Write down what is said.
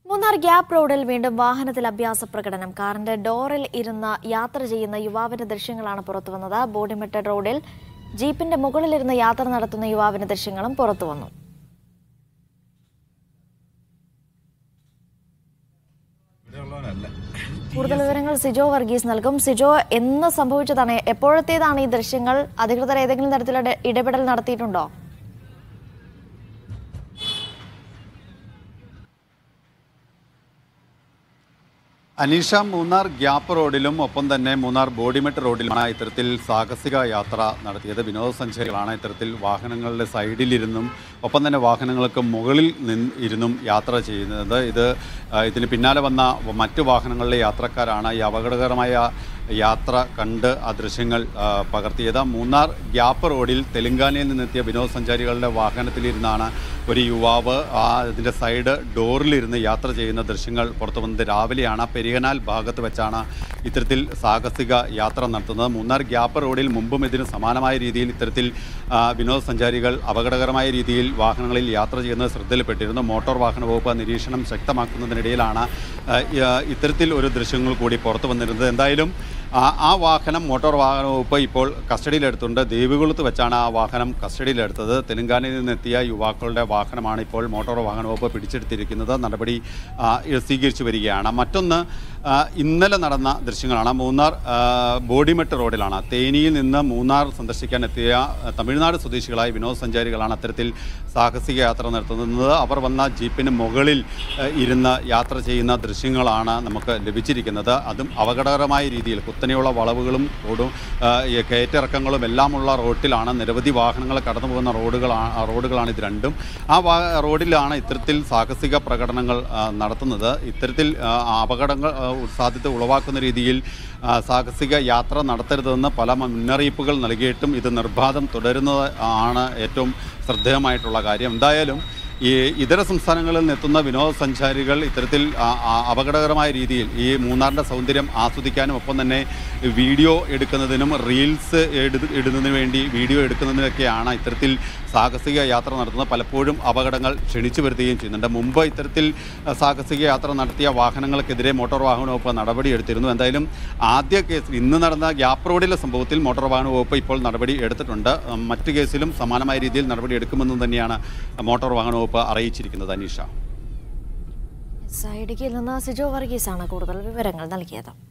Munnar gap റോഡിൽ വീണ്ടും വാഹനത്തിൽ അഭ്യാസ പ്രകടനം കാറിന്റെ ഡോറിൽ ഇരുന്ന് യാത്ര ചെയ്യുന്ന യുവാവിന്റെ ദൃശ്യങ്ങളാണ് പുറത്തുവന്നത് ബോഡിമെട്ടഡ് റോഡിൽ ജീപ്പിന്റെ മുകളിലിരുന്ന് യാത്ര നടത്തുന്ന യുവാവിന്റെ ദൃശ്യങ്ങളും പുറത്തുവന്നു കൂടുതൽ വിവരങ്ങൾ സിജോ വർഗീസ് നൽകും സിജോ എന്ന് സംഭവിച്ചതാണ് എപ്പോഴത്തേതാണ് ഈ ദൃശ്യങ്ങൾ അധികൃതർ ഏതെങ്കിലും തരത്തിലുള്ള ഇടപെടൽ നടത്തിയിട്ടുണ്ടോ അനീഷ മൂന്നാർ ഗ്യാപ്പ് റോഡിലും ഒപ്പം തന്നെ മൂന്നാർ ബോഡിമെട്ട് റോഡിലുമാണ് ഇത്തരത്തിൽ സാഹസിക യാത്ര നടത്തിയത് വിനോദസഞ്ചാരികളാണ് ഇത്തരത്തിൽ വാഹനങ്ങളുടെ സൈഡിലിരുന്നും ഒപ്പം തന്നെ വാഹനങ്ങൾക്ക് മുകളിൽ നിന്ന് ഇരുന്നും യാത്ര ചെയ്യുന്നത് ഇത് ആ, ഇതിന് പിന്നാലെ വന്ന മറ്റു വാഹനങ്ങളിലെ യാത്രക്കാരാണ് ഈ അപകടകരമായ യാത്ര കണ്ട് ആ ദൃശ്യങ്ങൾ ആ, പകർത്തിയത് മൂന്നാർ ഗ്യാപ്പ് റോഡിൽ തെലങ്കാനയിൽ നിന്നെത്തിയ വിനോദസഞ്ചാരികളുടെ വാഹനത്തിലിരുന്നാണ് ഒരു യുവാവ് ആ ഇതിൻ്റെ സൈഡ് ഡോറിലിരുന്ന് യാത്ര ചെയ്യുന്ന ദൃശ്യങ്ങൾ പുറത്തു വന്നത് രാവിലെയാണ് പെരിയനാൽ ഭാഗത്ത് വെച്ചാണ് ഇത്തരത്തിൽ സാഹസിക യാത്ര നടത്തുന്നത് മൂന്നാർ ഗ്യാപ്പ് റോഡിൽ മുമ്പും ഇതിന് സമാനമായ രീതിയിൽ ഇത്തരത്തിൽ ആ, വിനോദസഞ്ചാരികൾ അപകടകരമായ രീതിയിൽ വാഹനങ്ങളിൽ യാത്ര ചെയ്യുന്നത് ശ്രദ്ധയിൽപ്പെട്ടിരുന്നു മോട്ടോർ വാഹന വകുപ്പ് നിരീക്ഷണം ശക്തമാക്കുന്നതിനിടയിലാണ് ആ, ഈ, ആ, ഇത്തരത്തിൽ ഒരു ദൃശ്യങ്ങൾ കൂടി പുറത്തു വന്നിരുന്നത് എന്തായാലും ആ ആ വാഹനം മോട്ടോർ വാഹന വകുപ്പ് ഇപ്പോൾ കസ്റ്റഡിയിലെടുത്തുണ്ട് ദേവികുളത്ത് വെച്ചാണ് ആ വാഹനം കസ്റ്റഡിയിലെടുത്തത് തെലങ്കാനയിൽ നിന്നെത്തിയ യുവാക്കളുടെ വാഹനമാണ് ഇപ്പോൾ മോട്ടോർ വാഹന വകുപ്പ് പിടിച്ചെടുത്തിരിക്കുന്നത് നടപടി ആ, സ്വീകരിച്ചു വരികയാണ് മറ്റൊന്ന് ആ, ഇന്നലെ നടന്ന ദൃശ്യങ്ങളാണ് മൂന്നാർ ആ, ബോഡിമെട്ട് റോഡിലാണ് തേനിയിൽ നിന്ന് മൂന്നാർ സന്ദർശിക്കാൻ എത്തിയ ആ, തമിഴ്നാട് സ്വദേശികളായ വിനോദസഞ്ചാരികളാണ് അത്തരത്തിൽ സാഹസിക യാത്ര നടത്തുന്നത് അവർ വന്ന ജീപ്പിന് മുകളിൽ ആ, ഇരുന്ന് യാത്ര ചെയ്യുന്ന ദൃശ്യങ്ങളാണ് നമുക്ക് ലഭിച്ചിരിക്കുന്നത് അതും അപകടകരമായ രീതിയിൽ കുത്തനെയുള്ള വളവുകളും റോഡും ആ, ഈ കയറ്റിറക്കങ്ങളും എല്ലാമുള്ള റോട്ടിലാണ് നിരവധി വാഹനങ്ങൾ കടന്നു പോകുന്ന റോഡുകളാണ് റോഡുകളാണ് ഇത് രണ്ടും ആ വാ റോഡിലാണ് ഇത്തരത്തിൽ സാഹസിക പ്രകടനങ്ങൾ ആ, നടത്തുന്നത് ഇത്തരത്തിൽ ആ, അപകടങ്ങൾ ആ, സാധ്യത ഉളവാക്കുന്ന രീതിയിൽ ആ, സാഹസിക യാത്ര നടത്തരുതെന്ന് പല മുന്നറിയിപ്പുകൾ നൽകിയിട്ടും ഇത് നിർബാധം തുടരുന്നത് ആണ് ഏറ്റവും ശ്രദ്ധേയമായിട്ടുള്ള കാര്യം എന്തായാലും ഈ ഇതര സംസ്ഥാനങ്ങളിൽ നിന്നെത്തുന്ന വിനോദസഞ്ചാരികൾ ഇത്തരത്തിൽ ആ, ആ, അപകടകരമായ രീതിയിൽ ഈ മൂന്നാറിൻ്റെ സൗന്ദര്യം ആസ്വദിക്കാനും ഒപ്പം തന്നെ വീഡിയോ എടുക്കുന്നതിനും റീൽസ് എടു- ഇടുന്നതിന് വേണ്ടി വീഡിയോ എടുക്കുന്നതിനൊക്കെയാണ് ഇത്തരത്തിൽ സാഹസിക യാത്ര നടത്തുന്നത് പലപ്പോഴും അപകടങ്ങൾ ക്ഷണിച്ചു വരുത്തുകയും ചെയ്യുന്നുണ്ട് മുമ്പ് ഇത്തരത്തിൽ ആ, സാഹസിക യാത്ര നടത്തിയ വാഹനങ്ങൾക്കെതിരെ മോട്ടോർ വാഹന വകുപ്പ് നടപടിയെടുത്തിരുന്നു എന്തായാലും ആദ്യ കേസ് ഇന്ന് നടന്ന ഗ്യാപ്പ് റോഡിലെ സംഭവത്തിൽ മോട്ടോർ വാഹന വകുപ്പ് ഇപ്പോൾ നടപടി എടുത്തിട്ടുണ്ട് ഉം, മറ്റ് കേസിലും സമാനമായ രീതിയിൽ നടപടി എടുക്കുമെന്ന് തന്നെയാണ് മോട്ടോർ വാഹന വകുപ്പ് അറിയിച്ചിരിക്കുന്നത് അനീഷ ഇടുക്കിയിൽ നിന്ന് സിജോ വർഗീസാണ് കൂടുതൽ വിവരങ്ങൾ നൽകിയത്